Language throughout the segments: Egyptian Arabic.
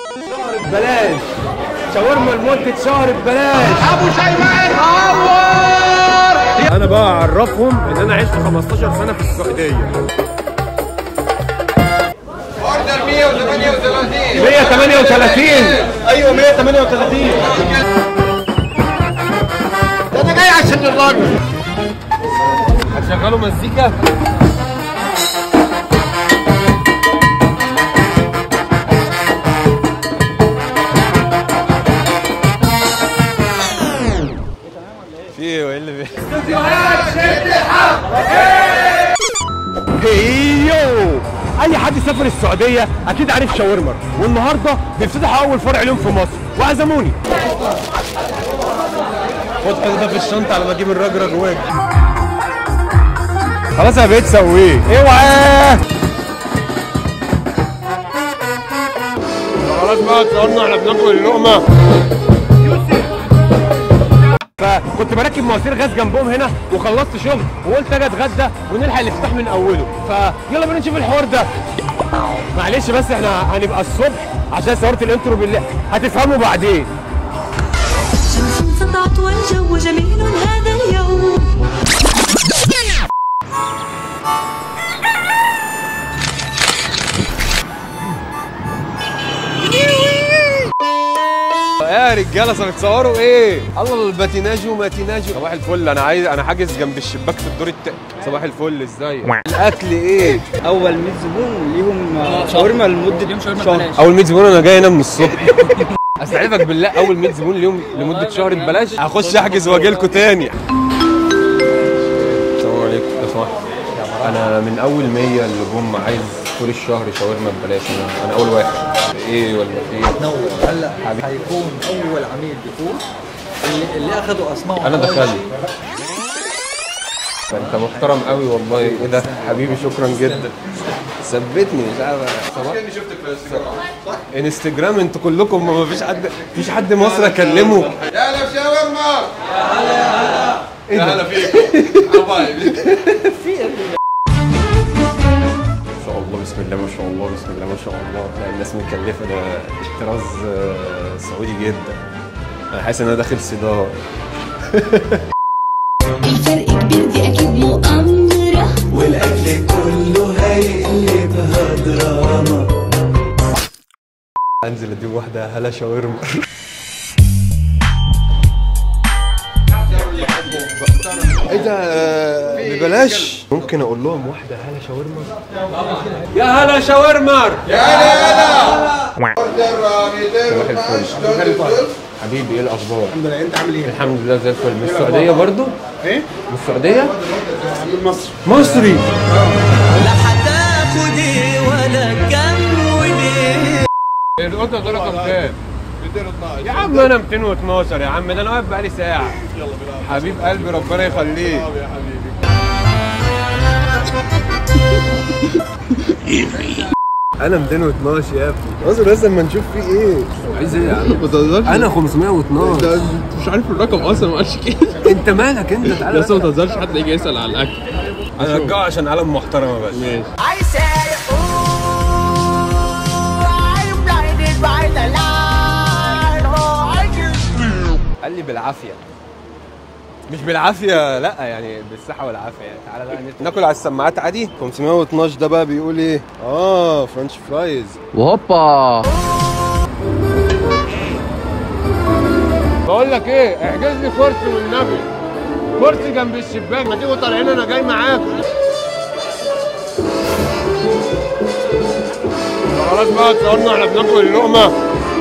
ببلاش شاورما لمده شهر ببلاش ابو شيماء عور انا بقى اعرفهم ان انا عشت 15 سنه في السعوديه اوردر 138 138 ايوه 138 ده انا جاي عشان الراجل هتشغلوا مزيكا في ايه وايه اللي بي هيو اي حد سافر السعوديه اكيد عارف شاورما والنهارده بيفتتحوا اول فرع لهم في مصر وعزموني خد حط ده في الشنطه على ما اجيب الراجل جواك خلاص يا بيت سويه اوعى خلاص بقى اتصورنا احنا بناكل اللقمه فكنت بركب مواسير غاز جنبهم هنا وخلصت شغل وقلت اجي اتغدى ونلحق الافتتاح من اوله فيلا بينا نشوف الحوار ده معلش بس احنا هنبقى الصبح عشان صورت الانترو بالله هتفهموا بعدين شمس سطعت والجو جميل هذا اليوم يا رجاله هنتصوروا ايه؟ الله الباتيناج وماتيناج صباح الفل انا عايز انا حاجز جنب الشباك في الدور الت... صباح الفل ازاي؟ الاكل ايه؟ اول 100 زبون ليهم شاورما لمده شهر اول 100 زبون انا جاي انام من الصبح استعرفك بالله اول 100 زبون اليوم لمده شهر ببلاش هخش احجز واجي لكم تاني السلام عليكم لو سمحت انا من اول 100 اللي جم عايز طول الشهر شاورما ببلاش انا انا اول واحد ايه ولا ايه نور هلا هيكون اول عميل دخول اللي, اللي اخذوا اسمائهم انا دخلت انت محترم قوي والله ايه ده حبيبي شكرا جدا ثبتني مش عارف صباح انستجرام انتوا كلكم ما فيش حد فيش حد مصر اكلمه يا هلا شاورما ايه ده؟ فيكم حبايبي ما شاء الله بسم الله ما شاء الله بسم الله ما شاء الله لا الناس مكلفه ده الطراز آه، سعودي جدا انا حاسس ان انا داخل صدار الفرق كبير دي اكيد مؤامرة انزل اديك واحده هلا شاورما ايه ده ببلاش ممكن اقول لهم واحده هلا شاورما يا هلا شاورما اوردر صباح الفل حبيبي ايه الاخبار الحمد لله انت عامل ايه الحمد لله زي الفل من السعوديه برضو ايه من السعوديه من مصر مصري لا هتاخدي ولا كملي القطه ده رقم كام 212 يا عم انا 212 يا عم ده انا واقف بقالي ساعه يلا بينا حبيب قلبي ربنا يخليك يا حبيبي انا 212 يا ابني اصبر بس اما نشوف في ايه عايز ايه يا عم ما تهزرش انا 512 انت مش عارف الرقم اصلا ما قالش كده انت مالك انت يا تعالى اسطى ما تهزرش حد يجي يسال على الاكل انا رجعه عشان علم محترمه بس ماشي I say ooh I'm blinded by the light oh I just قال لي بالعافيه مش بالعافيه لا يعني بالصحه والعافيه يعني تعالى بقى نت- ناكل على السماعات عادي 512 ده بقى بيقول ايه اه فرنش فرايز وهوبا بقول لك ايه احجز لي كرسي والنبي كرسي جنب الشباك ما تيجوا طالعين انا جاي معاكم خلاص بقى اتصورنا احنا بناكل اللقمه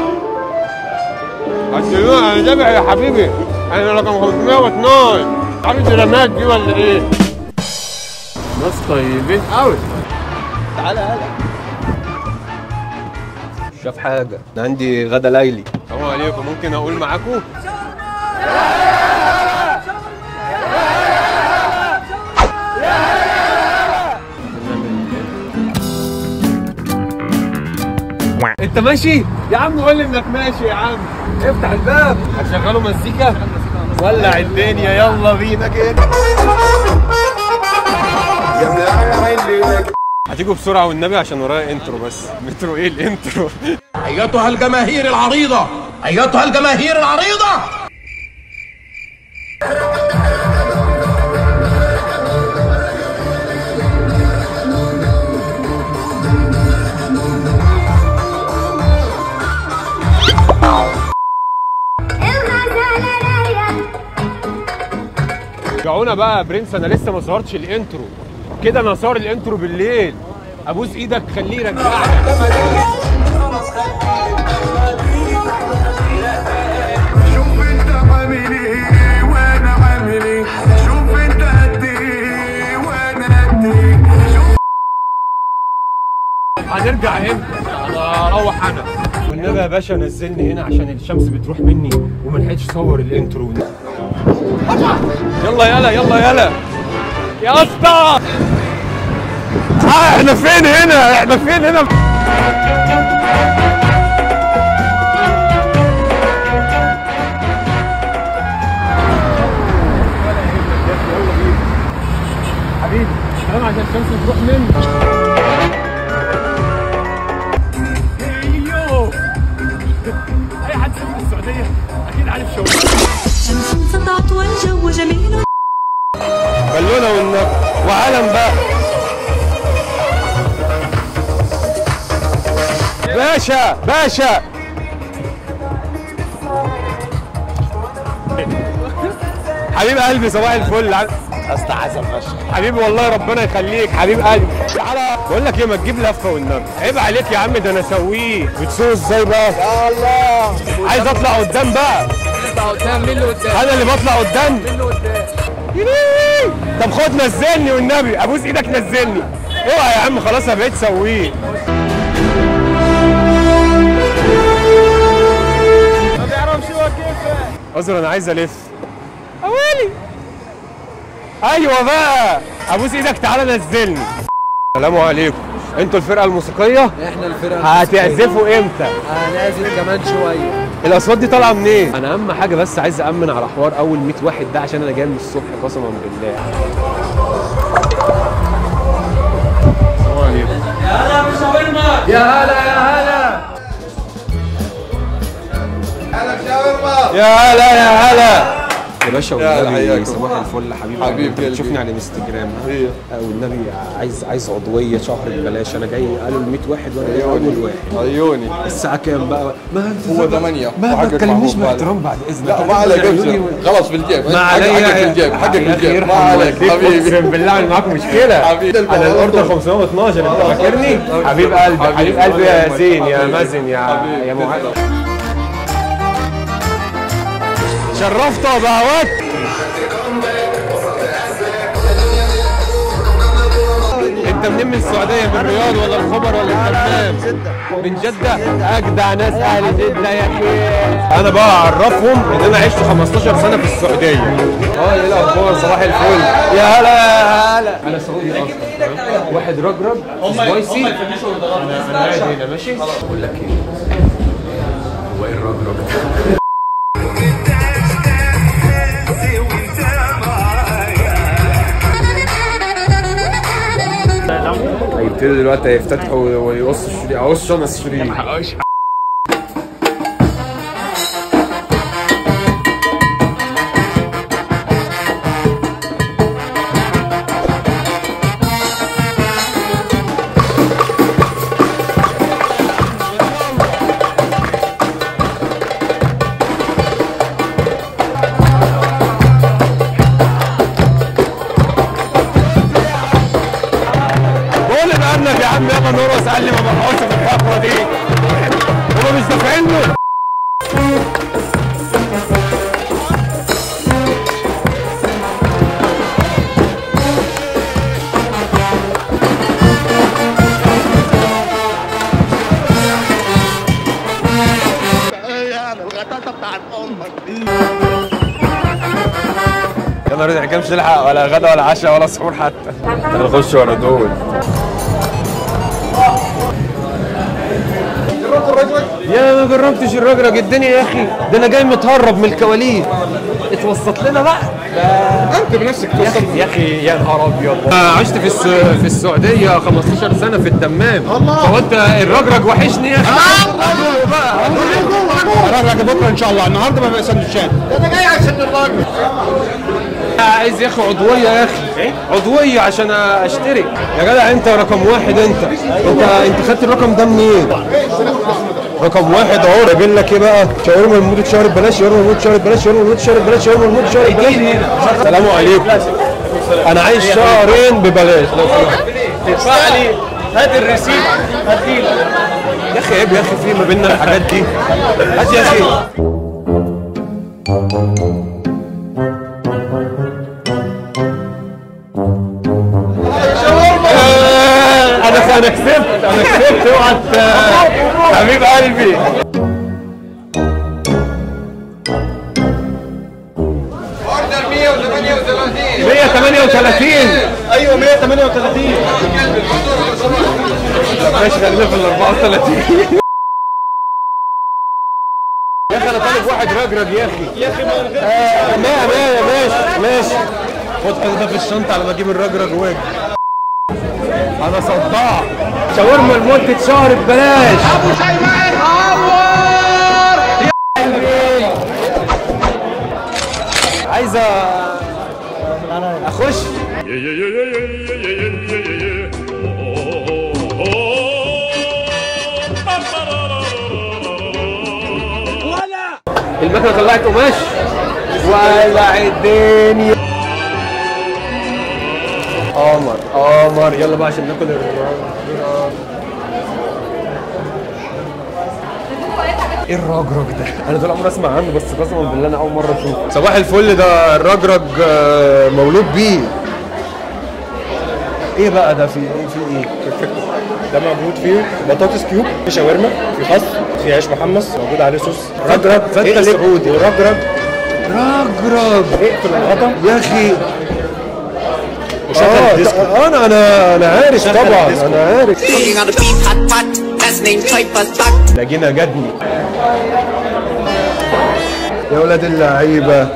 هتقولوا انا دافع يا حبيبي انا رقم 512 عارف الدرامات دي ولا ايه؟ ناس طيبين قوي تعالى هلا شاف حاجة أنا عندي غدا ليلي السلام عليكم ممكن أقول معاكم؟ انت ماشي؟ يا عم قول لي انك ماشي يا عم افتح الباب هتشغلوا مزيكا ولع الدنيا يلا بينا كده يا ابن هتيجوا بسرعه والنبي عشان ورايا انترو بس مترو ايه الانترو أيتها الجماهير العريضة أيتها الجماهير العريضة رجعونا بقى يا برنس انا لسه ما صورتش الانترو كده انا صور الانترو بالليل ابوس ايدك خليه يرجعك شوف انت عامل ايه وانا عامل ايه شوف انت قد ايه وانا قد ايه شوف هنرجع امتى؟ انا اروح انا والنبي يا باشا نزلني هنا عشان الشمس بتروح مني وما لحقتش اصور الانترو يلا يلا يلا يلا يا اسطى آه احنا فين هنا؟ احنا فين هنا؟ حبيبي سلام عشان الشمس تروح مني ايوه اي حد سافر السعوديه اكيد عارف شو شمس سطعت والجو جميل بالونه والنبي وعلم بقى باشا باشا حبيب قلبي صباح الفل اسطى حسن فشخ حبيبي والله ربنا يخليك حبيب قلبي تعالى بقول لك ايه ما تجيب لفه والنبي عيب عليك يا عم ده انا اسويه بتسوق ازاي بقى يا الله عايز اطلع قدام بقى اطلع قدام مين اللي قدام؟ انا اللي بطلع قدام مين اللي قدام؟ يليه. طب خد نزلني والنبي ابوس ايدك نزلني اوعى يا عم خلاص انا بقيت سويه ما بيعرفش هو كيف اعذر انا عايز الف اوالي ايوه بقى ابوس ايدك تعالى نزلني السلام عليكم انتوا الفرقه الموسيقيه احنا الفرقة هتعزفوا امتى هنعزف كمان شوية الاصوات دي طالعه منين انا اهم حاجه بس عايز امن على حوار اول 100 واحد ده عشان انا جاي من الصبح قسما بالله السلام عليكم هلا بشاورما يا هلا يا هلا يا باشا يا هلا، والنبي حياكم. صباح الفل حبيبي حبيب انت قلبي. بتشوفني على الانستجرام ايوه آه، والنبي عايز عايز عضويه شهر ببلاش انا جاي قالوا ال 100 واحد وانا جاي اول واحد عيوني الساعه كام بقى ما انت هو ثمانية ما ما وحقك تكلمنيش محبوب بعد. باحترام بعد اذنك لا ما عليك ابشر خلاص في الجيب ما حقك عليا في الجيب حقك في يا أخي الجيب ما ارحم عليك والديك، حبيبي اقسم بالله عامل معاكم مشكله حبيبي. انا الاوردر 512 انت فاكرني حبيب قلبي حبيب قلبي يا زين يا مازن يا حبيبي. يا معاذ شرفت وبهوات انت منين من السعوديه من الرياض ولا الخبر ولا الدمام من جده اجدع ناس اهل جده يا اخي انا بقى اعرفهم ان انا عشت 15 سنه في السعوديه اه ايه الاخبار صباح الفل يا هلا يا هلا انا سعودي اصلا واحد رجرج سبايسي انا انا قاعد هنا ماشي بقول لك ايه هو ايه الرجرج هيبتدوا دلوقتي هيفتتحوا ويقصوا الشريط اقص انا الشريط بقول الارنب يا عم يابا نورس قال لي ما بقعدش في الفقره دي هما مش دافعين له يا نهار اسود مش نلحق ولا غدا ولا عشاء ولا سحور حتى هنخش ورا دول يا ما جربتش الرجرج الدنيا يا اخي ده انا جاي متهرب من الكواليس اتوسط لنا بقى انت بنفسك يا اخي يا اخي يا نهار ابيض عشت في الس... في السعوديه 15 سنه في الدمام الله فقلت الرجرج وحشني يا اخي بقى هنرجع بكره ان شاء الله النهارده بقى سندوتشات عايز يا اخي عضويه يا اخي عضويه عشان اشترك يا جدع انت رقم واحد انت انت انت خدت الرقم ده منين؟ رقم واحد اهو جايبين لك ايه بقى؟ شاورما لمده شهر ببلاش شاورما لمده شهر ببلاش شاورما لمده شهر ببلاش شاورما لمده شهر ببلاش السلام عليكم انا عايز شهرين ببلاش لو سمحت ادفع لي هات الريسيت هديلك يا اخي عيب يا اخي في ما بيننا الحاجات دي هات يا اخي آه، انا انا كسبت انا كسبت اوعى ت- حبيب قلبي اوردر 138 138 ايوه 138 ماشي خلينا في ال 34 يا اخي انا طالب واحد رجرج يا اخي يا اخي ما ما ماشي ماشي خد حط ده في الشنطه على ما اجيب الرجرج واجي انا صداع شاورما لمده شهر ببلاش ابو شيماء اتعور عايزه اخش المكنه طلعت قماش ولع الدنيا قمر قمر يلا بقى عشان ناكل الرجرج ايه الرجرج ده؟ انا طول عمري اسمع عنه بس قسما بالله انا اول مره اشوفه صباح الفل ده الرجرج آه، مولود بيه ايه بقى ده في ايه في ايه؟ ده موجود فيه بطاطس كيوب في شاورما في خس في عيش محمص موجود عليه صوص رجرج فتة اقلب سعودي. ورجرج رجرج اقفل الغطا يا اخي وشغل اه الديسكو انا انا انا عارف شغل طبعا الديسكو. انا عارف Cooking on the beef, hot pot. That's named Typhus Duck. ده جينا جدني يا ولاد اللعيبه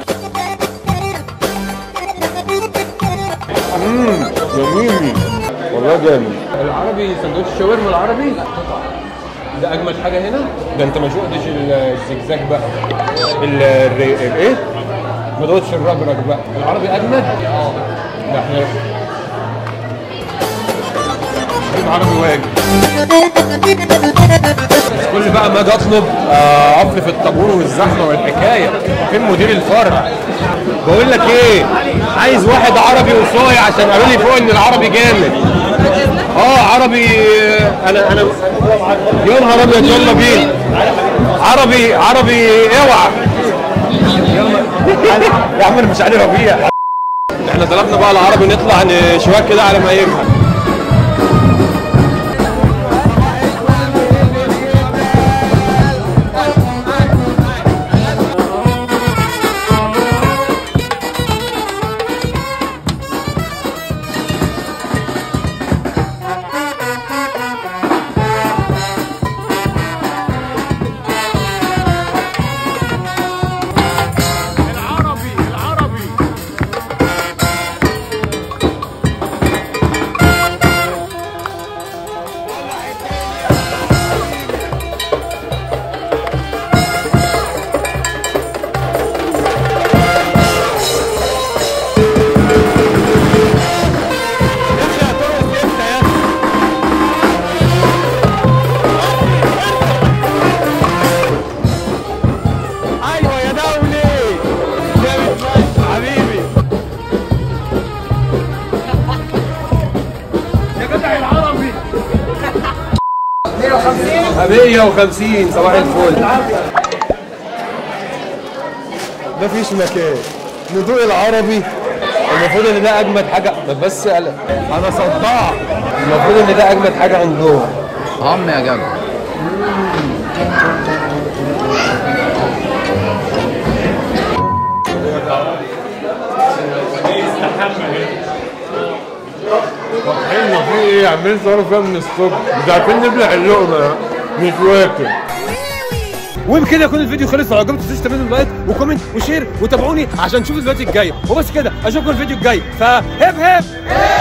امم جميل والله جامد العربي سندوتش الشاورما العربي ده اجمل حاجه هنا ده انت ما شفتش ال- الزجزاج بقى ال ال- ايه ما دوتش الرجرج بقى العربي اجمد اه ده احنا نجيب عربي واجب كل بقى ما اجي اطلب آه، اقف في الطابور والزحمه والحكايه فين مدير الفرع بقول لك ايه عايز واحد عربي وصايع عشان قالوا لي فوق ان العربي جامد اه عربي آه، انا انا يا نهار ابيض يلا بينا عربي عربي اوعى يلا يا عم انا مش علي ربيع احنا طلبنا بقى العربي نطلع شويه كده على ما يفهم ايوه يا دولي جامد فشخ حبيبي يا جدع العربي 150 صباح الفل مفيش مكان ندوق العربي المفروض ان ده اجمد حاجه بس انا صداع المفروض ان ده اجمد حاجه عندهم عم يا جدع حلو في ايه عمالين صوروا فيها من الصبح مش عارفين نبلع اللقمه مش واكل وبكده يكون الفيديو خلص لو عجبكم تنسوش تعملوا لايك وكومنت وشير وتابعوني عشان نشوف الفيديو الجاي وبس كده اشوفكم الفيديو الجاي فهب هب